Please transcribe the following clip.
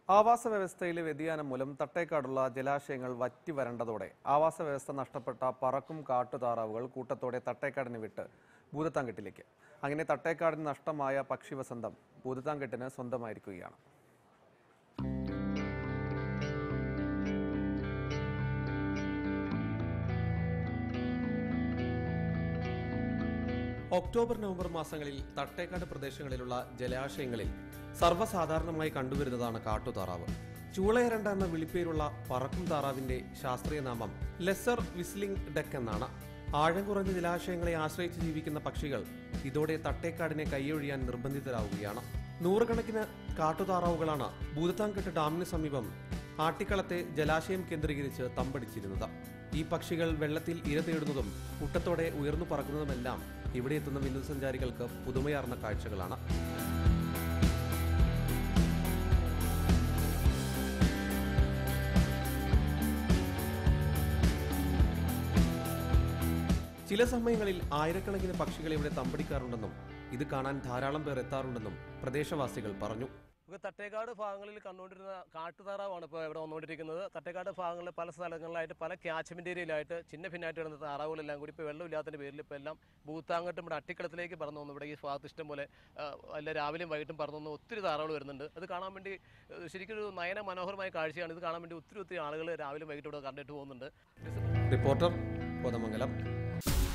ആവാസ വ്യവസ്ഥയിലെ വ്യതിയാനം മൂലം തട്ടേക്കാടുള്ള ജലാശയങ്ങൾ വറ്റി വരണ്ടതോടെ ആവാസ വ്യവസ്ഥ നഷ്ടപ്പെട്ട പറക്കും കാട്ടുതാറാവുകൾ കൂട്ടത്തോടെ തട്ടേക്കാടിനെ വിട്ട് ഭൂതത്താൻകെട്ടിലേക്ക് അങ്ങനെ തട്ടേക്കാടിന് നഷ്ടമായ പക്ഷിവസന്തം ഭൂതത്താൻകെട്ടിന് സ്വന്തമായിരിക്കുകയാണ് ഒക്ടോബർ നവംബർ മാസങ്ങളിൽ തട്ടേക്കാട് പ്രദേശങ്ങളിലുള്ള ജലാശയങ്ങളിൽ സർവ്വസാധാരണമായി കണ്ടുവരുന്നതാണ് കാട്ടുതാറാവ് ചൂളയരണ്ട എന്ന വിളിപ്പേരുള്ള പറക്കും താറാവിന്റെ ശാസ്ത്രീയ നാമം ലെസർ വിസ്ലിംഗ് ഡെക്ക് എന്നാണ് ആഴം കുറഞ്ഞ ജലാശയങ്ങളെ ആശ്രയിച്ച് ജീവിക്കുന്ന പക്ഷികൾ ഇതോടെ തട്ടേക്കാടിനെ കൈയൊഴിയാൻ നിർബന്ധിതരാവുകയാണ് നൂറുകണക്കിന് കാട്ടുതാറാവുകളാണ് ഭൂതത്താൻകെട്ട് ഡാമിന് സമീപം ആട്ടിക്കളത്തെ ജലാശയം കേന്ദ്രീകരിച്ച് തമ്പടിച്ചിരുന്നത് ഈ പക്ഷികൾ വെള്ളത്തിൽ ഇര തേടുന്നതും കൂട്ടത്തോടെ ഉയർന്നു പറക്കുന്നതുമെല്ലാം ഇവിടെ എത്തുന്ന വിനോദസഞ്ചാരികൾക്ക് പുതുമയാർന്ന കാഴ്ചകളാണ് ചില സമയങ്ങളിൽ ആയിരക്കണക്കിന് പക്ഷികൾ ഇവിടെ തമ്പടിക്കാറുണ്ടെന്നും ഇത് കാണാൻ ധാരാളം പേർ എത്താറുണ്ടെന്നും പ്രദേശവാസികൾ പറഞ്ഞു നമുക്ക് തട്ടേക്കാട് ഭാഗങ്ങളിൽ കണ്ടുകൊണ്ടിരുന്ന കാട്ടുതാറാവാണ് ഇപ്പോൾ ഇവിടെ വന്നുകൊണ്ടിരിക്കുന്നത് തട്ടേക്കാട് ഭാഗങ്ങളിൽ പല സ്ഥലങ്ങളിലായിട്ട് പല ക്യാച്ച്മെന്റ് ഏരിയയിലായിട്ട് ചിന്ന ഭിന്നായിട്ട് കിടന്ന താറാവുകളെല്ലാം കൂടി ഇപ്പോൾ വെള്ളമില്ലാത്തതിന്റെ പേരിൽ ഇപ്പോൾ എല്ലാം ഭൂത്താങ്കട്ടും ഇവിടെ അട്ടിക്കളത്തിലേക്ക് പറന്നു വന്നു ഇവിടെ ഈ ഭാഗത്ത് ഇഷ്ടം പോലെ ആ, അല്ല രാവിലെയും വൈകിട്ടും പറന്നു വന്ന് ഒത്തിരി താറാവുകൾ വരുന്നുണ്ട് അത് കാണാൻ വേണ്ടി ഏഹ്, ശരിക്കും ഒരു നയന മനോഹരമായ കാഴ്ചയാണ് ഇത് കാണാൻ വേണ്ടി ഒത്തിരി ഒത്തിരി ആളുകൾ രാവിലെയും വൈകിട്ടും ഇവിടെ കണ്ടിട്ട് പോകുന്നുണ്ട് റിപ്പോർട്ടർ കോതമംഗലം